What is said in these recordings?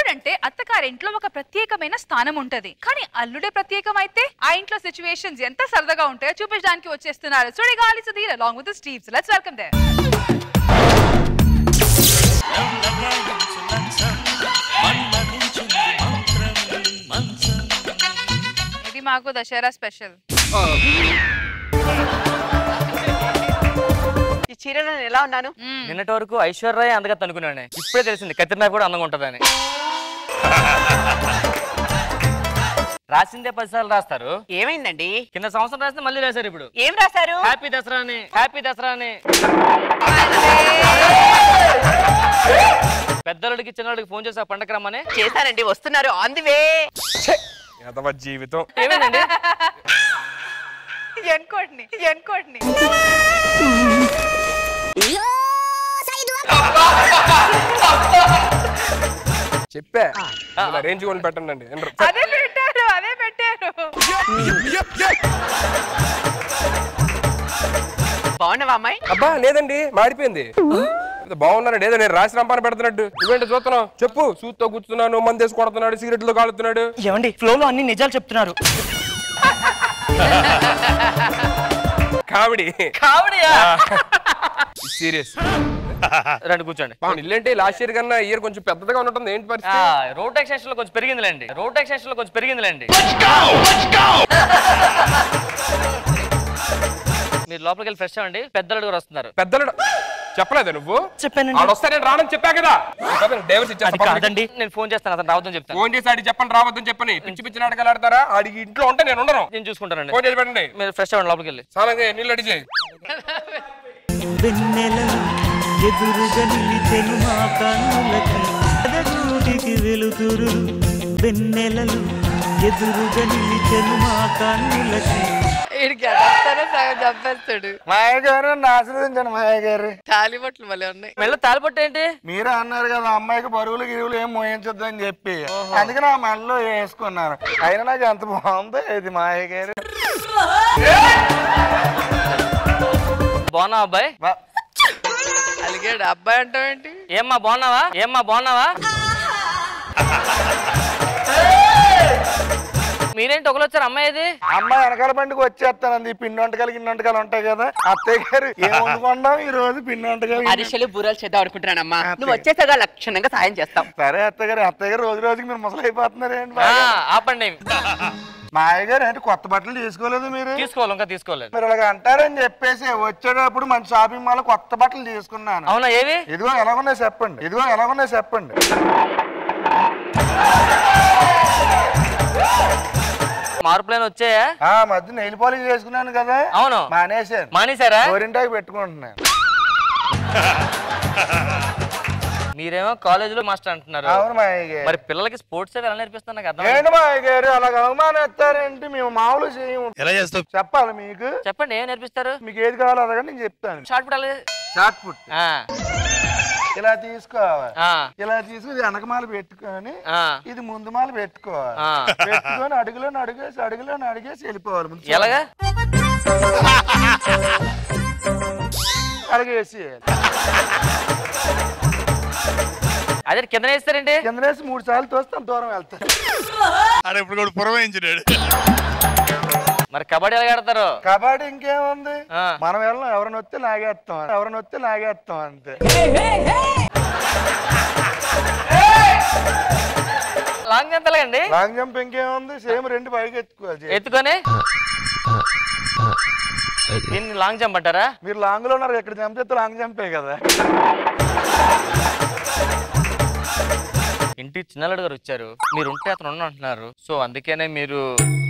మొగుడంటే అత్తగారింట్లో ఒక ప్రత్యేకమైన స్థానం ఉంటది కానీ అల్లుడే ప్రత్యేకం అయితే ఆ ఇంట్లో సిచ్యువేషన్స్ ఎంత సరదాగా ఉంటాయో చూపించడానికి వచ్చేస్తున్నారు Sudigali Sudheer along with Steves let's welcome they ఇది మాకు దసరా స్పెషల్ ఈ చీరలో నేను ఎలా ఉన్నాను నిన్నటి వరకు ఐశ్వర్య అందగా అనుకున్నాను ఇప్పుడే తెలిసింది కత్రినా కూడా అందంగా ఉంటదని రాసిందే పది సార్లు రాస్తారు ఏమైందండి కింద సంవత్సరం రాస్తే మళ్ళీ రాశారు ఇప్పుడు ఏం రాశారు హ్యాపీ దసరా అని హ్యాపీ దసరా అని పెద్దోళ్ళకి చిన్నోళ్ళకి ఫోన్ చేసి ఆ పండగ రమ్మని చేశానండి వస్తున్నారు ఆన్ ది వే ఎదవ జీవితం ఏమైందండి ఎన్కోటిని ఎన్కోటిని చెప్పా ఇలా రేంజ్ కొని పెట్టండి అండి ఎండ్రు. అదే పెట్టారు అదే పెట్టారు బాగున్నావా అమ్మాయి అబ్బా లేదండి మాడిపోయింది ఏదో బాగున్నాడు ఏదో నేను రాసి రంపాన పెడుతున్నట్టు నువ్వేంటి చూస్తున్నావు చెప్పు సూత్తో కూర్చున్నాను మందేసి కొడుతున్నాడు సిగరెట్లు కాలుతున్నాడు ఏమండి ఫ్లోలో అన్ని నిజాలు చెప్తున్నారు కామెడీ కావడియా సీరియస్ రండి కూర్చోండి ఇల్లేంటి లాస్ట్ ఇయర్ కన్నా ఇయర్ కొంచెం పెద్దగా ఉన్నట్టుంది ఏంటి ఆ, పరిస్థితి రోడ్ ట్యాక్సేషన్ లో కొంచెం పెరిగిందిలేండి రోడ్ ట్యాక్సేషన్ లో కొంచెం పెరిగిందిలేండి మీరు లోపలికి వెళ్ళి ఫ్రెష్ అవ్వండి పెద్దలు కూడా వస్తున్నారు పెద్దలు చెప్పలేదా నువ్వు చెప్పానండి ఆడు వస్తా నేను రానని చెప్పా కదా డైవర్స్ అది ఇచ్చేస్తా కాదండి నేను ఫోన్ చేస్తాను అతను రావద్దని చెప్తాను ఫోన్ చేసి ఆడికి చెప్పండి రావద్దని చెప్పని పిచ్చి పిచ్చి నాటకాలు ఆడతారా ఆడికి ఇంట్లో ఉంటే నేను ఉండను నేను చూసుకుంటానండి ఫోన్ చేసి పెట్టండి మీరు ఫ్రెష్ అవ్వండి లోపలికి వెళ్ళి సాలంగా నీళ్ళు అడిగి వెన్నెలలు ఎదురుగా నిలిచెను మా కన్నులకి అదగూటికి వెలుతురు వెన్నెలలు ఎదురుగా నిలిచెను మా కన్నులకి వీడికి అడగతానే సగం చంపేస్తాడు మాయ గారు ఆశీర్వదించండి మాయ గారు తాలిబొట్లు మళ్ళీ ఉన్నాయి మెల్ల తాలిపట్టు ఏంటి మీరే అన్నారు కదా అమ్మాయికి బరువులు గిరువులు ఏం మోయించొద్దు అని చెప్పి అందుకే నా మెడలో వేసుకున్నాను అయినా నాకు ఎంత బాగుందో ఇది మాయ గారు బాగున్నావా అబ్బాయి బా- అలిగాడు అబ్బాయి అంటావేంటి ఏమ్మా బాగున్నావా ఏమ్మా బాగున్నావా మీరేంటి ఒకరు వచ్చారు అమ్మాయి ఇది అమ్మాయి వెనకాల బండికి వచ్చేస్తానండి ఈ పిండి వంటకాలు గిన్నె వంటకాలు ఉంటాయి కదా అత్తయ్య గారు ఏం వండుకుంటాం ఈ రోజు పిండి వంటకాలు అరిసెలు బూరలు చేద్దాం అనుకుంటున్నానమ్మా నువ్వు వచ్చేసాగా లక్షణంగా సాయం చేస్తాం సరే అత్తయ్య గారు అత్తయ్య గారు రోజు రోజుకి మీరు ముసలైపోతున్నారు ఏంటి ఆ, ఆపండి మాయ గారు ఏంటి కొత్త బట్టలు తీసుకోలేదు మీరు తీసుకోవాలి ఇంకా తీసుకోలేదు మీరు ఇలాగ అంటారని చెప్పేసి వచ్చేటప్పుడు మంచి షాపింగ్ మాల్ కొత్త బట్టలు తీసుకున్నాను అవునా ఏవి ఇదిగో ఎలాగున్నాయి చెప్పండి ఇదిగో ఎలాగున్నాయి చెప్పండి మార్పులేని వచ్చాయా ఆ మధ్య నెయిల్ పాలిష్ చేసుకున్నాను కదా అవును మానేశాను మానేశారా గోరింటాకి పెట్టుకుంటున్నాను మీరేమో కాలేజీలో మాస్టర్ అంటున్నారు అవును మాయ గారు మరి పిల్లలకి స్పోర్ట్స్ ఎలా నేర్పిస్తాను నాకు అర్థం ఏంటి మాయ గారు అలాగ అవమానేస్తారేంటి మేము మామూలు చేయము ఎలా చేస్తావు చెప్పాలి మీకు చెప్పండి ఏం నేర్పిస్తారు మీకు ఏది కావాలో అదగా నేను చెప్తాను షార్ట్ పుట్టాలి షార్ట్ పుట్ ఆ, ఇలా తీసుకోవాలి ఆ, ఇలా తీసుకుని వెనకమాల పెట్టుకొని ఆ. ఇది ముందు మాల పెట్టుకోవాలి ఆ. పెట్టుకొని అడుగులో అడుగేసి అడుగులో అడిగేసి వెళ్ళిపోవాలి ముందు ఎలాగా అడిగేసి అదే కింద వేస్తారండి కింద వేసి మూడు సార్లు తోస్తే అంత దూరం వెళ్తాను ఆడ ఇప్పుడు కూడా పురమాయించినాడు మరి కబడ్డీ ఎలా ఆడతారు కబడ్డీ ఇంకేముంది ఆ. మనం వెళ్ళం ఎవరిని వస్తే లాగేస్తాం ఎవరిని వస్తే లాగేస్తాం అంతే లాంగ్ జంప్ ఎలాగండి లాంగ్ జంప్ ఇంకేముంది సేమ్ రెండు పైకి ఎత్తుకోవాలి ఎత్తుకొని దీన్ని లాంగ్ జంప్ అంటారా మీరు లాంగ్ లో ఉన్నారు ఎక్కడ జంప్ చేస్తే లాంగ్ జంపే కదా ఇంటికి చిన్నలుడు గారు వచ్చారు మీరు ఉంటే అతను ఉన్న అంటున్నారు సో అందుకనే మీరు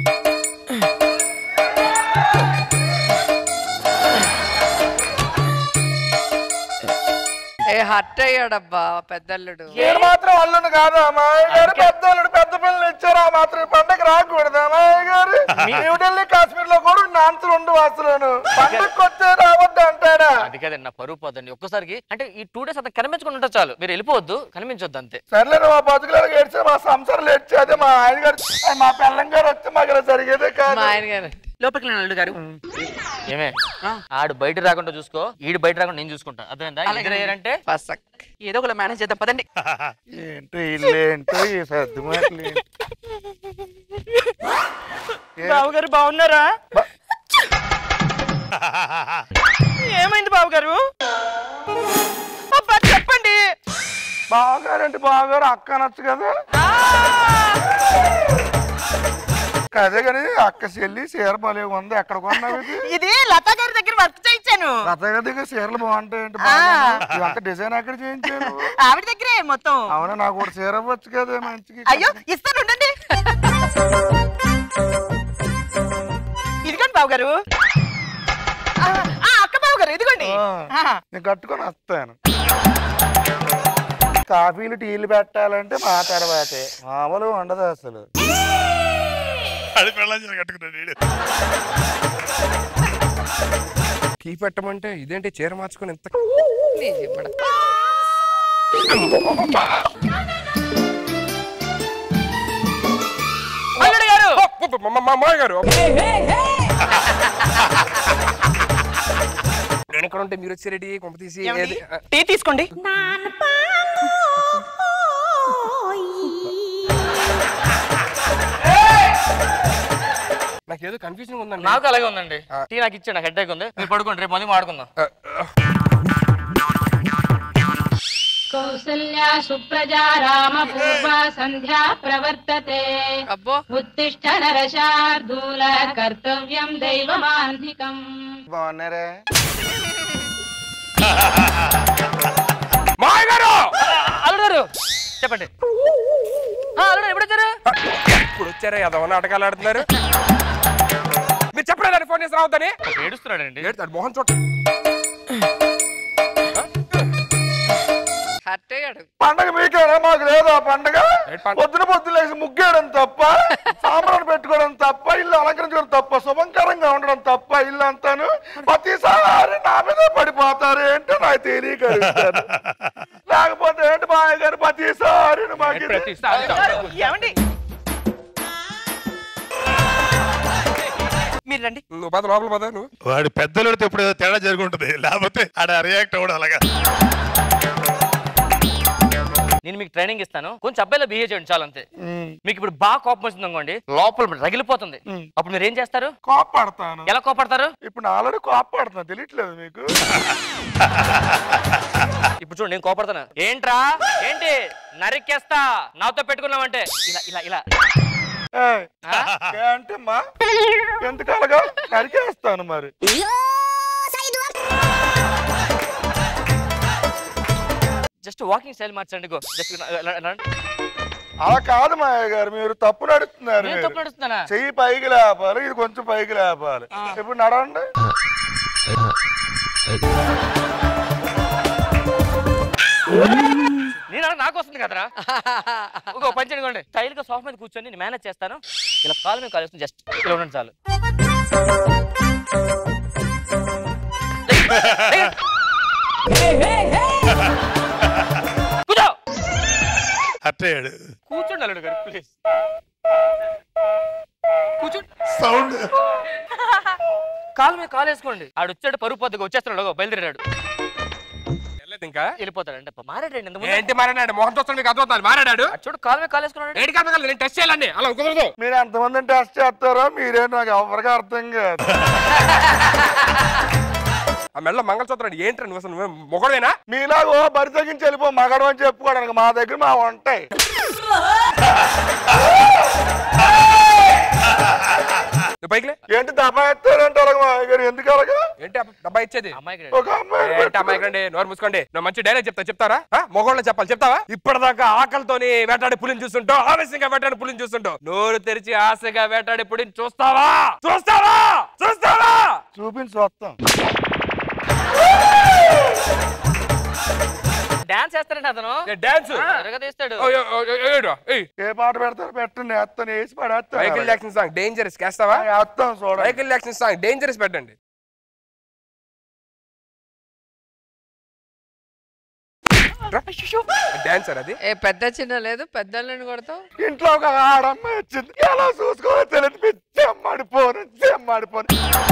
ఏ హర్ట్ అయ్యాడబ్బా పెద్దల్లుడు నేను మాత్రం అల్లుడు కాదు అమ్మాయి గారు పెద్ద అల్లుడు పెద్ద పిల్లలు ఇచ్చారు ఆ మాత్రం ఈ పండగ రాకూడదు అమ్మాయి గారు న్యూఢిల్లీ కాశ్మీర్ లో కూడా నాన్సులు ఉండు వాసులను పండగ వస్తే రావద్దు అంటాడా అది కదండి నా పరువు పోదండి ఒక్కసారికి అంటే ఈ టూ డేస్ అతను కనిపించుకుని ఉంటే చాలు మీరు వెళ్ళిపోవద్దు కనిపించొద్దు అంతే సర్లే మా బతుకులకు ఏడ్చే మా సంసారాలు ఏడ్చే అదే మా ఆయన గారు మా పిల్లం గారు వస్తే మాకు ఇలా జరిగేదే కాదు మా ఆయన గారు లోపలికి వెళ్ళండి అల్లుడు గారు ఏమే ఆడు బయట రాకుండా చూసుకో ఈడు బయట రాకుండా నేను చూసుకుంటా అర్థమైందా ఇద్దరు అయ్యారంటే ఫసక్. ఏదో ఒకలా మేనేజ్ చేద్దాం పదండి ఏంటో ఇల్లు ఏంటో ఈ సర్దు మాటలు ఏంటి? బావగారు బాగున్నారా ఏమైంది బావగారు అబ్బా చెప్పండి బావగారంటే బావగారు అక్క అనొచ్చు కదా అదే కానీ అక్క చెల్లి చీర భలే ఉంది ఎక్కడ కొన్నావు ఇది ఇది లతా గారి దగ్గర వర్క్ చేయించాను రథగ దగ్గర చీరలు బాగుంటాయండి బాగా ఇవంతా డిజైన్ ఎక్కడ చేయించాను ఆవిడ దగ్గరే మొత్తం అవునా నాకు కూడా చీర ఇవ్వచ్చు కదా మంచిగా అయ్యో ఇస్తాను ఉండండి ఇదిగోండి బావగారు ఆ, ఆ, అక్క బావగారు ఇదిగోండి ఆ, ఆ. నేను కట్టుకొని వస్తాను కాఫీలు టీలు పెట్టాలంటే మా తర్వాతే మామూలుగా ఉండదు అసలు అది పెళ్ళాం కట్టుకున్నాడు వీడు. కీ పెట్టమంటే ఇదేంటి చీర మార్చుకొని ఎంత అల్లుడు గారు మామయ్య గారు నేను ఎక్కడ ఉంటే మీరు వచ్చారెడ్డి కొంప తీసి ఏమండి? ఏది- టీ తీసుకోండి నాకేదో కన్ఫ్యూజన్ ఉందండి నాకు అలాగే ఉందండి ఆ. టీ నాకు ఇచ్చాడు హెడ్ ఉంది మీరు పడుకోండి రేపు మంది మాడుకుందాం ఆ, కౌసల్యా సుప్రజా రామ పూర్వ సంధ్యా ప్రవర్తతే అబ్బో ఉత్తిష్ట నరశార్దూల కర్తవ్యం దైవమాన్ధికం బాగున్నారే మామయ్య గారు అల్లుడు గారు చెప్పండి ఆ, అల్లుడు గారు, ఎప్పుడు వచ్చారు ఇప్పుడు వచ్చారా ఏదో నాటకాలు ఆడుతున్నారు మీరు చెప్పలేదని ఫోన్ చేసి రావద్దని ఏడుస్తున్నాడండి ఏడుతాడు మోహన్ చోట హర్ట్ అయ్యాడు పండగ మీకేనా మాకు లేదా పండగ ఏంటి పండగ? పొద్దున పొద్దున లేచి ముగ్గేయడం తప్ప సాంబ్రాన్ని పెట్టుకోవడం తప్ప ఇల్లు అలంకరించడం తప్ప శుభంకరంగా ఉండడం తప్ప ఇల్లు అంతాను ప్రతిసారి నా మీద పడిపోతారు ఏంటో నాకు తెలియక అడుగుతాను. లేకపోతే ఏంటి మా గారు ప్రతిసారి మాకు ఇది- ప్రతిసారి ఏమండి మీరు రండి నువ్వు పద లోపల పద నువ్వు వాడి పెద్దలతో ఎప్పుడు ఏదో తేడా జరుగుంటది లేకపోతే ఆడ రియాక్ట్ అవ్వడం అలాగా నేను మీకు ట్రైనింగ్ ఇస్తాను కొంచెం అబ్బాయిలో బిహేవ్ చేయండి చాలా అంతే ఉమ్, మీకు ఇప్పుడు బాగా కోపం వచ్చింది అనుకోండి లోపల రగిలిపోతుంది అప్పుడు మీరు ఏం చేస్తారు కోప్పడతాను ఎలా కోపడతారు ఇప్పుడు నా ఆల్రెడీ కోప్పడుతున్నా తెలియట్లేదు మీకు ఇప్పుడు చూడండి నేను కోపడతాను ఏంట్రా ఏంటి నరికేస్తా నాతో పెట్టుకున్నావంటే ఇలా ఇలా ఇలా ఏయ్, ఏ అంటే మా ఎందుకు అలాగా నరికేస్తాను మరి జస్ట్ వాకింగ్ స్టైల్ మార్చండి గో జస్ట్ అలా కాదు మాయ గారు మీరు తప్పు నడుస్తున్నారు నేను మీరు. తప్పు నడుస్తున్నానా చెయ్యి పైకి లేపాలి ఇది కొంచెం పైకి లేపాలి ఇప్పుడు నడవండి నేను అలా నాకు వస్తుంది కదరా ఒక పని చేయండి స్టైల్ గా సోఫా మీద కూర్చొని నేను మేనేజ్ చేస్తాను ఇలా కాలు మీద కాలు వేస్తుంది జస్ట్ ఇలా ఉండండి చాలు కూర్చో అట్టయ్యాడు కూర్చోండి అల్లుడు గారు ప్లీజ్ కూర్చోండి సౌండ్ కాలు మీద కాలు వేసుకోండి ఆడు వచ్చాడు పరుగు పొద్దుగా వచ్చేస్తున్నాడు అగో, బయలుదేరాడు వెళ్ళలేదు ఇంకా వెళ్ళిపోతాడు అంటే మారాడండి ఇంత ఏంటి మారాడు మోహన్ చూస్తాడు మీకు అర్థమవుతుంది మారాడు చూడు కాలు మీద కాలు వేసుకున్నాడు ఏంటి కాదు నేను టెస్ట్ చేయాలండి అలా కుదరదు మీరు ఎంతమంది టెస్ట్ చేస్తారో మీరే నాకు ఎవరికి అర్థం కాదు ఆ మెల్ల మంగళసూత్రం ఏంట్రా నువ్వు అసలు నువ్వు మొగడవేనా మీలాగో బరి తగ్గించి వెళ్ళిపో మగడం అని చెప్పుకోవడానికి మా దగ్గర మా ఉంటాయి నువ్వు పైకి లే. ఏంటి దబా ఎత్తారంటే అలాగ మా గారు ఎందుకు అలాగా ఏంటి ఆ డబ్బా ఇచ్చేది అమ్మాయికి రండి. ఒక అమ్మాయి ఏంటి అమ్మాయి రండి నోరు మూసుకోండి నువ్వు మంచి డైలాగ్ చెప్తా చెప్తారా మొగోళ్ళ చెప్పాలి చెప్తావా ఇప్పటిదాకా ఆకలితోని వేటాడి పులిని చూస్తుంటావు ఆవేశంగా వేటాడి పులిని చూస్తుంటావు నోరు తెరిచి ఆశగా వేటాడి పులిని చూస్తావా చూస్తావా చూస్తావా చూపించి వస్తాం డాన్స్ చేస్తాడండి అతను డాన్స్ త్వరగా తీస్తాడు ఏ పాట పెడతారు పెట్టండి వేస్తాను వేసి మైకిల్ పడేస్తాను జాక్సన్ సాంగ్ డేంజరస్ కేస్తావా వేస్తాం చూడండి మైకిల్ జాక్సన్ సాంగ్ డేంజరస్ పెట్టండి డాన్సర్ అది ఏ పెద్ద చిన్న లేదు పెద్దలను కొడతావు ఇంట్లో ఒక ఆడమ్మ వచ్చింది ఎలా చూసుకోవాలో తెలియదు పిచ్చి అమ్మడి పోను అమ్మడి మాడిపోను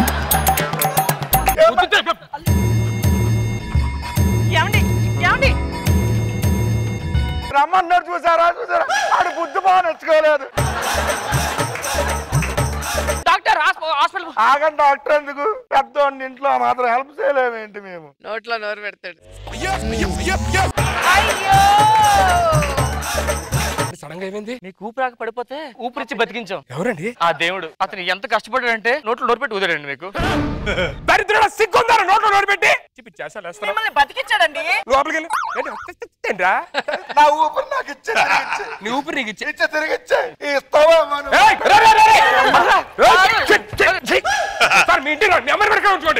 ఏమండి ఏమండి రమ్మన్నాడు చూసారా చూసారా ఆడు బుద్ధి బాగా నచ్చుకోలేదు డాక్టర్ హాస్పిటల్ ఆగండి డాక్టర్ ఎందుకు పెద్దోడిని ఇంట్లో మాత్రం హెల్ప్ చేయలేమేంటి మేము నోట్లో నోరు పెడతాడు అయ్యో సడన్ గా ఏమైంది నీకు ఊపిరాక పడిపోతే ఊపిరిచ్చి బతికించాం ఎవరండి ఆ దేవుడు అతను ఎంత కష్టపడాడంటే నోట్లో నోరు పెట్టి కుదరండి మీకు దరిద్రుడ సిగ్గుందా నోట్లో నోరు పెట్టి చెప్పి చేసాలు వేస్తారా మిమ్మల్ని బతికించాడండి లోపలికి వెళ్ళి ఏంటి? ఏంట్రా నా ఊపిరి నాకు ఇచ్చే తిరిగిచ్చే నీ ఊపిరి నీకు ఇచ్చే ఇచ్చే తిరిగిచ్చే ఇస్తావా మనం ఏయ్, రే, రే, రే, రే. ఏయ్, ఛీ, ఛీ, ఛీ. సార్ మీ ఇంటిలో నెంబర్ పెట్టుకుని ఉంచుకోండి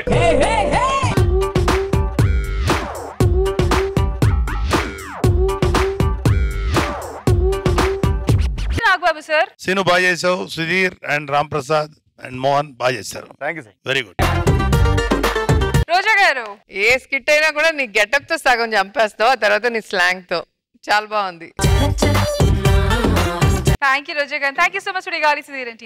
నాగబాబు సార్ సీను బాగా చేసావు సుధీర్ అండ్ రామ్ ప్రసాద్ అండ్ మోహన్ బాగా చేశారు thank you sir very good Roja garu ఏ స్కిట్ అయినా కూడా నీ గెటప్ తో సగం చంపేస్తావు ఆ తర్వాత నీ స్లాంగ్ తో చాలా బాగుంది థ్యాంక్ యూ రోజా గారు థ్యాంక్ యూ సో మచ్ గాలి సుధీర్